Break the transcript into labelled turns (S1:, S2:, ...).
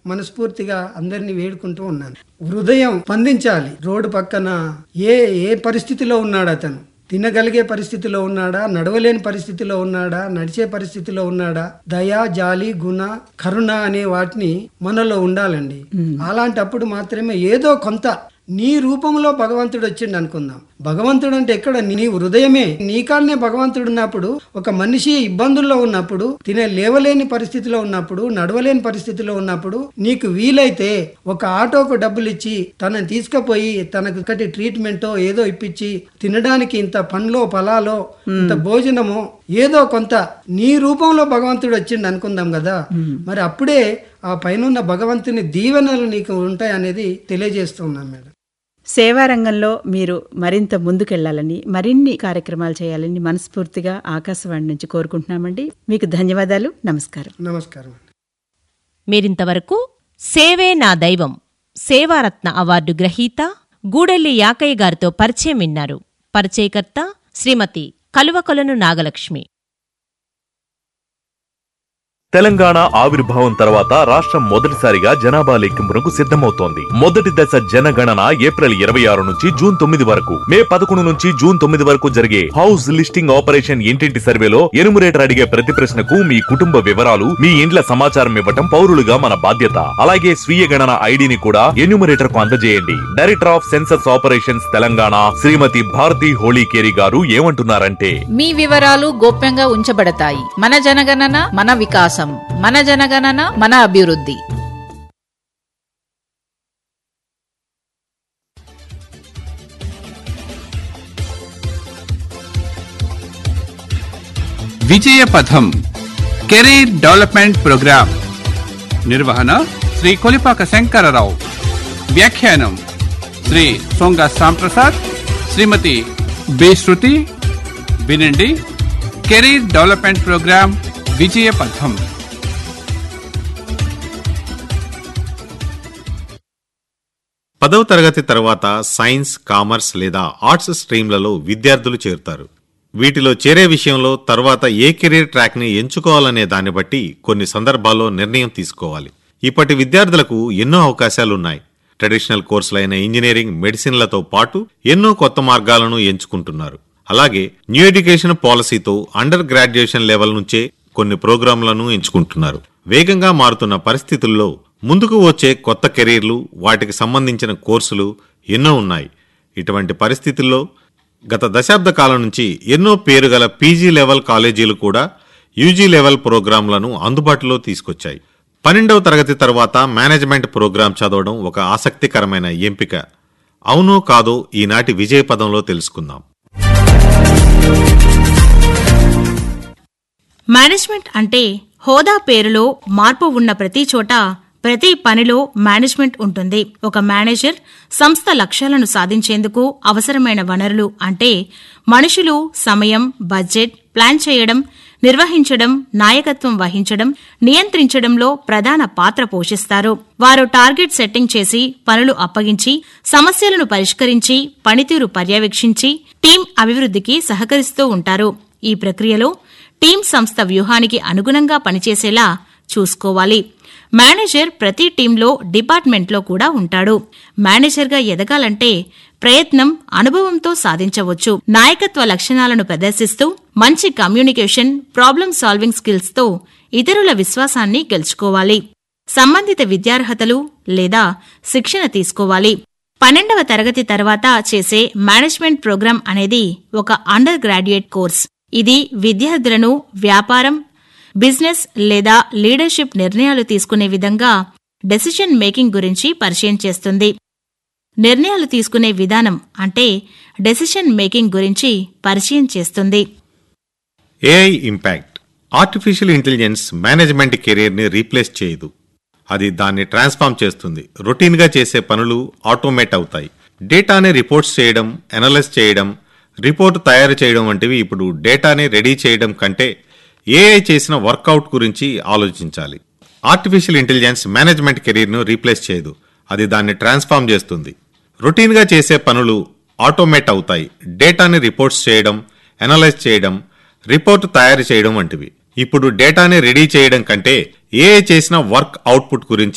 S1: మనస్ఫూర్తిగా అందరినీ వేడుకుంటూ ఉన్నాను హృదయం స్పందించాలి రోడ్డు పక్కన ఏ ఏ పరిస్థితిలో ఉన్నాడు అతను తినగలిగే పరిస్థితిలో ఉన్నాడా నడవలేని పరిస్థితిలో ఉన్నాడా నడిచే పరిస్థితిలో ఉన్నాడా దయ జాలి గుణ కరుణ అనే వాటిని మనలో ఉండాలండి అలాంటప్పుడు మాత్రమే ఏదో కొంత నీ రూపంలో భగవంతుడు వచ్చిండు అనుకుందాం భగవంతుడు అంటే ఎక్కడ నీ హృదయమే నీ కాడనే భగవంతుడు ఉన్నప్పుడు ఒక మనిషి ఇబ్బందుల్లో ఉన్నప్పుడు తినే లేవలేని పరిస్థితిలో ఉన్నప్పుడు నడవలేని పరిస్థితిలో ఉన్నప్పుడు నీకు వీలైతే ఒక ఆటోకు డబ్బులు ఇచ్చి తనని తీసుకుపోయి తనకు ఒకటి ట్రీట్మెంటో ఏదో ఇప్పించి తినడానికి ఇంత పండ్లో ఫలాలో ఇంత భోజనమో ఏదో కొంత నీ రూపంలో భగవంతుడు వచ్చిండు అనుకుందాం కదా మరి అప్పుడే ఆ పైన భగవంతుని దీవెనలు నీకు ఉంటాయి అనేది తెలియజేస్తున్నాను మేడం
S2: సేవా రంగంలో మీరు మరింత ముందుకెళ్లాలని మరిన్ని కార్యక్రమాలు చేయాలని మనస్ఫూర్తిగా ఆకాశవాణి నుంచి కోరుకుంటున్నామండి మీకు ధన్యవాదాలు నమస్కారం
S1: నమస్కారం అండి
S3: మీరింతవరకు సేవే నా దైవం సేవారత్న అవార్డు గ్రహీత గూడెల్లి యాకయ్య గారితో పరిచయం విన్నారు పరిచయకర్త శ్రీమతి కలువకొలను నాగలక్ష్మి
S4: తెలంగాణ ఆవిర్భావం తర్వాత రాష్ట్రం మొదటిసారిగా జనాభా లెక్కింపునకు సిద్ధమవుతోంది మొదటి దశ జనగణన ఏప్రిల్ ఇరవై ఆరు నుంచి జూన్ తొమ్మిది వరకు మే పదకొండు నుంచి జూన్ తొమ్మిది వరకు జరిగే హౌస్ లిస్టింగ్ ఆపరేషన్ ఇంటింటి సర్వేలో ఎనుమరేటర్ అడిగే ప్రతి ప్రశ్నకు మీ కుటుంబ వివరాలు మీ ఇండ్ల సమాచారం ఇవ్వటం పౌరులుగా మన బాధ్యత అలాగే స్వీయ గణన ఐడిని కూడా ఎన్యూమరేటర్ కు అందజేయండి director of census operations Telangana Srimati Bharati Holikeri garu ఏమంటున్నారంటే
S5: మీ వివరాలు గోప్యంగా ఉంచబడతాయి మన జనగణన మన వికాసం మన జనగణన మన అభివృద్ధి
S6: విజయపథం కెరీర్ డెవలప్మెంట్ ప్రోగ్రాం నిర్వహణ శ్రీ కొలిపాక శంకరరావు వ్యాఖ్యానం శ్రీ సొంగ సాంప్రసాద్ శ్రీమతి బి శృతి వినండి కెరీర్ డెవలప్మెంట్ ప్రోగ్రాం విజయపథం
S7: పదవ తరగతి తర్వాత సైన్స్ కామర్స్ లేదా ఆర్ట్స్ స్ట్రీమ్లలో విద్యార్థులు చేరుతారు వీటిలో చేరే విషయంలో తర్వాత ఏ కెరీర్ ట్రాక్ని ఎంచుకోవాలనే దాన్ని బట్టి కొన్ని సందర్భాల్లో నిర్ణయం తీసుకోవాలి ఇప్పటి విద్యార్థులకు ఎన్నో అవకాశాలున్నాయి ట్రెడిషనల్ కోర్సులైన ఇంజనీరింగ్ మెడిసిన్లతో పాటు ఎన్నో కొత్త మార్గాలను ఎంచుకుంటున్నారు అలాగే న్యూ ఎడ్యుకేషన్ పాలసీతో అండర్ గ్రాడ్యుయేషన్ లెవెల్ నుంచే కొన్ని ప్రోగ్రాంలను ఎంచుకుంటున్నారు వేగంగా మారుతున్న పరిస్థితుల్లో ముందుకు వచ్చే కొత్త కెరీర్లు వాటికి సంబంధించిన కోర్సులు ఎన్నో ఉన్నాయి ఇటువంటి పరిస్థితుల్లో గత దశాబ్ద కాలం నుంచి ఎన్నో పేరుగల పీజీ లెవెల్ కాలేజీలు కూడా యూజీ లెవెల్ ప్రోగ్రాంలను అందుబాటులో తీసుకొచ్చాయి పన్నెండవ తరగతి తర్వాత మేనేజ్మెంట్ ప్రోగ్రాం చదవడం ఒక ఆసక్తికరమైన ఎంపిక అవునో కాదో ఈనాటి విజయ పదంలో తెలుసుకుందాం
S8: మేనేజ్మెంట్ అంటే హోదా పేరులో మార్పు ఉన్న ప్రతి చోట ప్రతి పనిలో మేనేజ్మెంట్ ఉంటుంది ఒక మేనేజర్ సంస్థ లక్ష్యాలను సాధించేందుకు అవసరమైన వనరులు అంటే మనుషులు సమయం బడ్జెట్ ప్లాన్ చేయడం నిర్వహించడం నాయకత్వం వహించడం నియంత్రించడంలో ప్రధాన పాత్ర పోషిస్తారు వారు టార్గెట్ సెట్టింగ్ చేసి పనులు అప్పగించి సమస్యలను పరిష్కరించి పనితీరు పర్యవేక్షించి టీం అభివృద్ధికి సహకరిస్తూ ఉంటారు ఈ ప్రక్రియలో టీం సంస్థ వ్యూహానికి అనుగుణంగా పనిచేసేలా చూసుకోవాలి మేనేజర్ ప్రతి టీంలో డిపార్ట్మెంట్లో కూడా ఉంటాడు మేనేజర్గా ఎదగాలంటే ప్రయత్నం అనుభవంతో సాధించవచ్చు నాయకత్వ లక్షణాలను ప్రదర్శిస్తూ మంచి కమ్యూనికేషన్ ప్రాబ్లం సాల్వింగ్ స్కిల్స్తో ఇతరుల విశ్వాసాన్ని గెలుచుకోవాలి సంబంధిత విద్యార్హతలు లేదా శిక్షణ తీసుకోవాలి పన్నెండవ తరగతి తర్వాత చేసే మేనేజ్మెంట్ ప్రోగ్రాం అనేది ఒక అండర్ గ్రాడ్యుయేట్ కోర్స్ ఇది విద్యార్థులను వ్యాపారం బిజినెస్ లేదా లీడర్షిప్ నిర్ణయాలు తీసుకునే విధంగా డెసిషన్ మేకింగ్ గురించి పరిచయం చేస్తుంది నిర్ణయాలు తీసుకునే విధానం అంటే డెసిషన్ మేకింగ్ గురించి పరిచయం చేస్తుంది
S7: AI impact artificial intelligence management కెరీర్ని రీప్లేస్ చేయదు అది దాన్ని ట్రాన్స్ఫార్మ్ చేస్తుంది రొటీన్గా చేసే పనులు ఆటోమేట్ అవుతాయి డేటాని రిపోర్ట్స్ చేయడం అనలైజ్ చేయడం రిపోర్ట్ తయారు చేయడం వంటివి ఇప్పుడు డేటాని రెడీ చేయడం కంటే ఏఐ చేసిన వర్కౌట్ గురించి ఆలోచించాలి ఆర్టిఫిషియల్ ఇంటెలిజెన్స్ మేనేజ్మెంట్ కెరీర్ను రీప్లేస్ చేయదు అది దాన్ని ట్రాన్స్ఫార్మ్ చేస్తుంది రొటీన్గా చేసే పనులు ఆటోమేట్ అవుతాయి డేటాని రిపోర్ట్స్ చేయడం అనలైజ్ చేయడం రిపోర్ట్ తయారు చేయడం వంటివి ఇప్పుడు డేటాని రెడీ చేయడం కంటే ఏఐ చేసిన వర్క్ అవుట్పుట్ గురించి